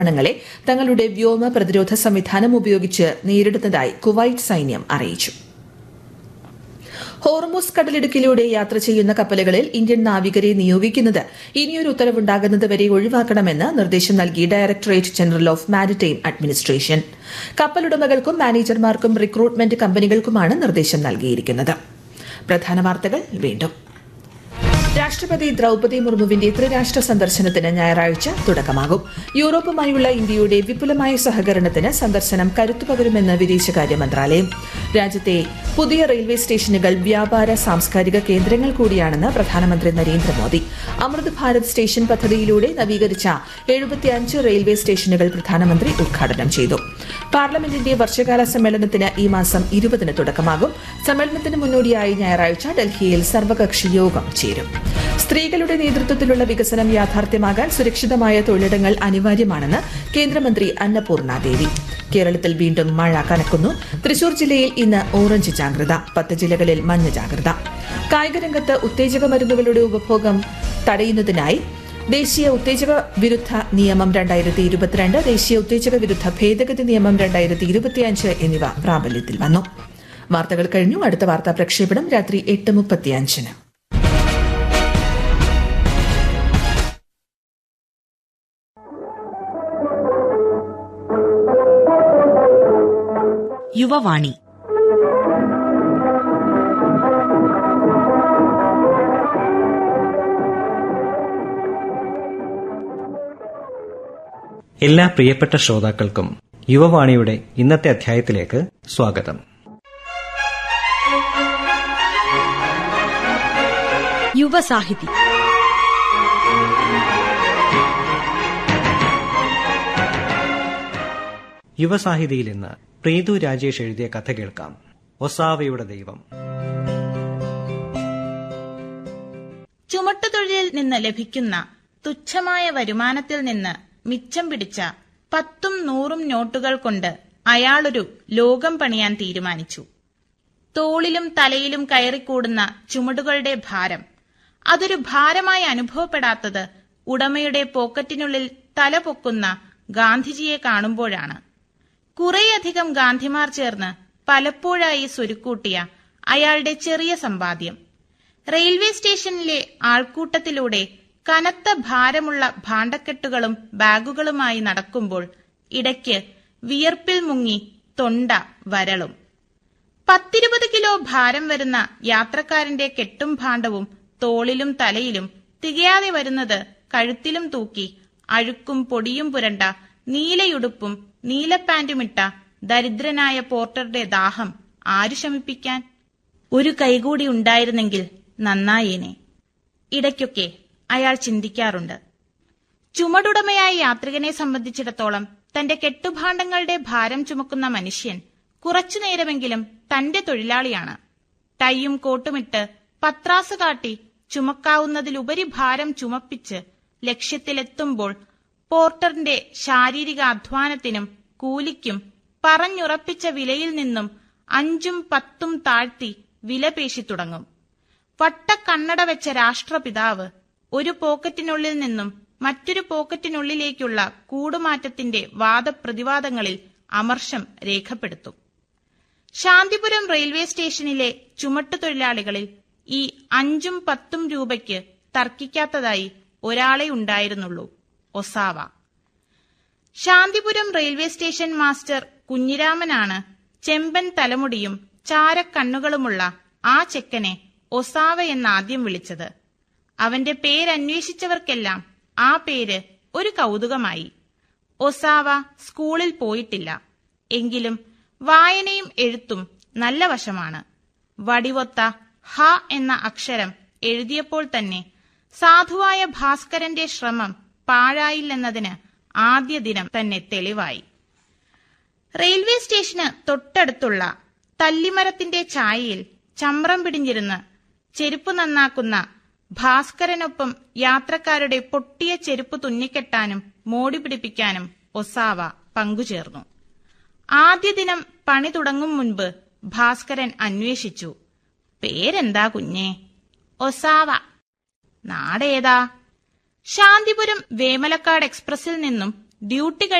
ആക്രമണങ്ങളെ തങ്ങളുടെ വ്യോമ പ്രതിരോധ സംവിധാനം ഉപയോഗിച്ച് നേരിടുന്നതായി കുവൈറ്റ് സൈന്യം അറിയിച്ചു ഹോർമോസ് കടലിടുക്കിലൂടെ യാത്ര ചെയ്യുന്ന കപ്പലുകളിൽ ഇന്ത്യൻ നാവികരെ നിയോഗിക്കുന്നത് ഇനിയൊരു ഉത്തരവുണ്ടാകുന്നത് വരെ ഒഴിവാക്കണമെന്ന് നിർദ്ദേശം നൽകി directorate general of maritime administration കപ്പലുടമകൾക്കും മാനേജർമാർക്കും റിക്രൂട്ട്മെന്റ് കമ്പനികൾക്കുമാണ് നിർദ്ദേശം നൽകിയിരിക്കുന്നത് പ്രധാന വാർത്തകൾ വീണ്ടും രാഷ്ട്രപതി ദ്രൌപതി മുർമുവിന്റെ ത്രിരാഷ്ട്ര സന്ദർശനത്തിന് ഞായറാഴ്ച തുടക്കമാകും യൂറോപ്പുമായുള്ള ഇന്ത്യയുടെ വിപുലമായ സഹകരണത്തിന് സന്ദർശനം കരുത്തു പകരുമെന്ന് വിദേശകാര്യ മന്ത്രാലയം രാജ്യത്തെ പുതിയ റെയിൽവേ സ്റ്റേഷനുകൾ വ്യാപാര സാംസ്കാരിക കേന്ദ്രങ്ങൾ കൂടിയാണെന്ന് പ്രധാനമന്ത്രി നരേന്ദ്രമോദി അമൃത് ഭാരത് സ്റ്റേഷൻ പദ്ധതിയിലൂടെ നവീകരിച്ച എഴുപത്തിയഞ്ച് റെയിൽവേ സ്റ്റേഷനുകൾ പ്രധാനമന്ത്രി ഉദ്ഘാടനം ചെയ്തു പാർലമെന്റിന്റെ വർഷകാല സമ്മേളനത്തിന് ഈ മാസം ഇരുപതിന് തുടക്കമാകും സമ്മേളനത്തിന് മുന്നോടിയായി ഞായറാഴ്ച ഡൽഹിയിൽ സർവകക്ഷി യോഗം ചേരും സ്ത്രീകളുടെ നേതൃത്വത്തിലുള്ള വികസനം യാഥാർത്ഥ്യമാകാൻ സുരക്ഷിതമായ തൊഴിലിടങ്ങൾ അനിവാര്യമാണെന്ന് കേന്ദ്രമന്ത്രി അന്നപൂർണ ദേവി കേരളത്തിൽ വീണ്ടും മഴ കനക്കുന്നു തൃശൂർ ജില്ലയിൽ ഇന്ന് ഓറഞ്ച് ജാഗ്രത പത്ത് ജില്ലകളിൽ മഞ്ഞ ജാഗ്രത കായികരംഗത്ത് ഉത്തേജക മരുന്നുകളുടെ ഉപഭോഗം തടയുന്നതിനായി ദേശീയ ഉത്തേജക വിരുദ്ധ നിയമം രണ്ടായിരത്തി ഇരുപത്തിരണ്ട് ദേശീയ ഉത്തേജക വിരുദ്ധ ഭേദഗതി നിയമം രണ്ടായിരത്തി ഇരുപത്തിയഞ്ച് എന്നിവ പ്രാബല്യത്തിൽ വന്നു വാർത്തകൾ കഴിഞ്ഞു അടുത്ത വാർത്താ പ്രക്ഷേപണം രാത്രി എട്ട് മുപ്പത്തിയഞ്ചിന് യുവവാണി എല്ലാ പ്രിയപ്പെട്ട ശ്രോതാക്കൾക്കും യുവവാണിയുടെ ഇന്നത്തെ അധ്യായത്തിലേക്ക് സ്വാഗതം യുവസാഹിതി യുവസാഹിതിയിൽ ഇന്ന് പ്രീതു രാജേഷ് എഴുതിയ കഥ കേൾക്കാം ഒസാവയുടെ ദൈവം ചുമട്ടുതൊഴിലിൽ നിന്ന് ലഭിക്കുന്ന തുച്ഛമായ വരുമാനത്തിൽ നിന്ന് മിച്ചം പിടിച്ച പത്തും നൂറും നോട്ടുകൾ കൊണ്ട് അയാളൊരു ലോകം പണിയാൻ തീരുമാനിച്ചു തോളിലും തലയിലും കയറിക്കൂടുന്ന ചുമടുകളുടെ ഭാരം അതൊരു ഭാരമായി അനുഭവപ്പെടാത്തത് ഉടമയുടെ പോക്കറ്റിനുള്ളിൽ തല പൊക്കുന്ന ഗാന്ധിജിയെ കാണുമ്പോഴാണ് കുറേയധികം ഗാന്ധിമാർ ചേർന്ന് പലപ്പോഴായി സ്വരുക്കൂട്ടിയ അയാളുടെ ചെറിയ സമ്പാദ്യം റെയിൽവേ സ്റ്റേഷനിലെ ആൾക്കൂട്ടത്തിലൂടെ കനത്ത ഭാരമുള്ള ഭാണ്ഡക്കെട്ടുകളും ബാഗുകളുമായി നടക്കുമ്പോൾ ഇടയ്ക്ക് വിയർപ്പിൽ മുങ്ങി തൊണ്ട വരളും പത്തിരുപത് കിലോ ഭാരം വരുന്ന യാത്രക്കാരന്റെ കെട്ടും ഭാണ്ഡവും തോളിലും തലയിലും തികയാതെ വരുന്നത് കഴുത്തിലും തൂക്കി അഴുക്കും പൊടിയും പുരണ്ട നീലയുടുപ്പും നീലപ്പാന്റുമിട്ട ദരിദ്രനായ പോർട്ടറുടെ ദാഹം ആരു ശമിപ്പിക്കാൻ ഒരു കൈകൂടി ഉണ്ടായിരുന്നെങ്കിൽ നന്നായേനെ ഇടയ്ക്കൊക്കെ അയാൾ ചിന്തിക്കാറുണ്ട് ചുമടുടമയായ യാത്രികനെ സംബന്ധിച്ചിടത്തോളം തന്റെ കെട്ടുഭാണ്ഡങ്ങളുടെ ഭാരം ചുമക്കുന്ന മനുഷ്യൻ കുറച്ചുനേരമെങ്കിലും തന്റെ തൊഴിലാളിയാണ് ടൈയും കോട്ടുമിട്ട് പത്രാസ് കാട്ടി ചുമക്കാവുന്നതിലുപരി ഭാരം ചുമപ്പിച്ച് ലക്ഷ്യത്തിലെത്തുമ്പോൾ പോർട്ടറിന്റെ ശാരീരിക അധ്വാനത്തിനും കൂലിക്കും പറഞ്ഞുറപ്പിച്ച വിലയിൽ നിന്നും അഞ്ചും പത്തും താഴ്ത്തി വിലപേശി തുടങ്ങും വട്ടക്കണ്ണട വെച്ച രാഷ്ട്രപിതാവ് ഒരു പോക്കറ്റിനുള്ളിൽ നിന്നും മറ്റൊരു പോക്കറ്റിനുള്ളിലേക്കുള്ള കൂടുമാറ്റത്തിന്റെ വാദപ്രതിവാദങ്ങളിൽ അമർഷം രേഖപ്പെടുത്തും ശാന്തിപുരം റെയിൽവേ സ്റ്റേഷനിലെ ചുമട്ടുതൊഴിലാളികളിൽ ഈ അഞ്ചും പത്തും രൂപയ്ക്ക് തർക്കിക്കാത്തതായി ഒരാളെ ഉണ്ടായിരുന്നുള്ളൂ Ozawa Shanthipuram railway station master കുഞ്ഞിരാമനാണ് ചെമ്പൻ തലമുടിയും ചാരക്കണ്ണുകളുമുള്ള ആ ചെക്കനെ ഒസാവ എന്നാദ്യം വിളിച്ചത് അവന്റെ പേരന്വേഷിച്ചവർക്കെല്ലാം ആ പേര് ഒരു കൗതുകമായി ഒസാവ സ്കൂളിൽ പോയിട്ടില്ല എങ്കിലും വായനയും എഴുത്തും നല്ല വശമാണ് വടിവൊത്ത ഹ എന്ന അക്ഷരം എഴുതിയപ്പോൾ തന്നെ സാധുവായ ഭാസ്കരന്റെ ശ്രമം പാഴായില്ലെന്നതിന് ആദ്യ ദിനം തന്നെ തെളിവായി റെയിൽവേ സ്റ്റേഷന് തൊട്ടടുത്തുള്ള തല്ലിമരത്തിന്റെ ഛായയിൽ ചമ്രം പിടിഞ്ഞിരുന്ന് ചെരുപ്പ് നന്നാക്കുന്ന ഭാസ്കരനൊപ്പം യാത്രക്കാരുടെ പൊട്ടിയ ചെരുപ്പ് തുന്നിക്കെട്ടാനും മോടി പിടിപ്പിക്കാനും ഒസാവ പങ്കുചേർന്നു ആദ്യ ദിനം പണി തുടങ്ങും മുൻപ് ഭാസ്കരൻ അന്വേഷിച്ചു പേരെന്താ കുഞ്ഞേ ഒസാവ നാടേതാ ശാന്തിപുരം വേമലക്കാട് എക്സ്പ്രസിൽ നിന്നും ഡ്യൂട്ടി